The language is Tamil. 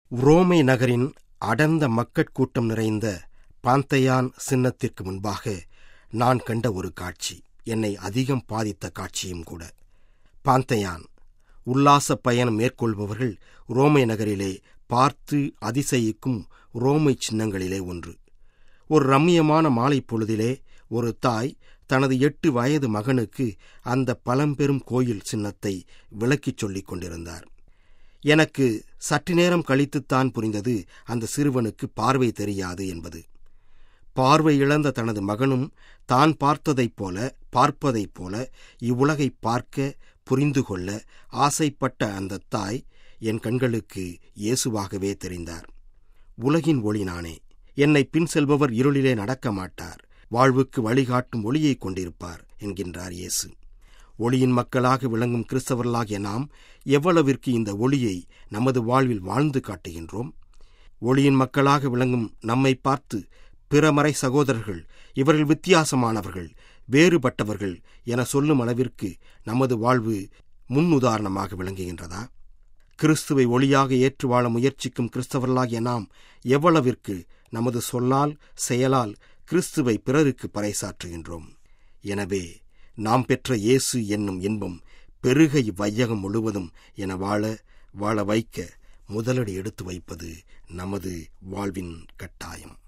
உரோமை நகரின் அடர்ந்த மக்கட்கூட்டம் நிறைந்த பாந்தையான் சின்னத்திற்கு முன்பாக நான் கண்ட ஒரு காட்சி என்னை அதிகம் பாதித்த காட்சியும் கூட பாந்தையான் உல்லாச பயணம் மேற்கொள்பவர்கள் ரோமை நகரிலே பார்த்து அதிசயிக்கும் ரோமை சின்னங்களிலே ஒன்று ஒரு ரம்மியமான மாலை பொழுதிலே ஒரு தாய் தனது எட்டு வயது மகனுக்கு அந்த பழம்பெரும் கோயில் சின்னத்தை விளக்கிச் சொல்லிக் கொண்டிருந்தார் எனக்கு சற்று நேரம் கழித்துத்தான் புரிந்தது அந்த சிறுவனுக்கு பார்வை தெரியாது என்பது பார்வை இழந்த தனது மகனும் தான் பார்த்ததைப் போல பார்ப்பதைப் போல இவ்வுலகை பார்க்க புரிந்து கொள்ள ஆசைப்பட்ட அந்த தாய் என் கண்களுக்கு இயேசுவாகவே தெரிந்தார் உலகின் ஒளி நானே என்னை பின் செல்பவர் இருளிலே நடக்க மாட்டார் வாழ்வுக்கு வழிகாட்டும் ஒளியைக் கொண்டிருப்பார் என்கின்றார் இயேசு ஒளியின் மக்களாக விளங்கும் கிறிஸ்தவர்களாகிய நாம் எவ்வளவிற்கு இந்த ஒளியை நமது வாழ்வில் வாழ்ந்து காட்டுகின்றோம் ஒளியின் மக்களாக விளங்கும் நம்மை பார்த்து பிறமறை சகோதரர்கள் இவர்கள் வித்தியாசமானவர்கள் வேறுபட்டவர்கள் என சொல்லும் அளவிற்கு நமது வாழ்வு முன்னுதாரணமாக விளங்குகின்றதா கிறிஸ்துவை ஒளியாக ஏற்று வாழ முயற்சிக்கும் கிறிஸ்தவர்களாகிய நாம் எவ்வளவிற்கு நமது சொல்லால் செயலால் கிறிஸ்துவை பிறருக்கு பறைசாற்றுகின்றோம் எனவே நாம் பெற்ற இயேசு என்னும் இன்பம் பெருக இவ்வையகம் முழுவதும் என வாழ வாழ வைக்க முதலடி எடுத்து வைப்பது நமது வாழ்வின் கட்டாயம்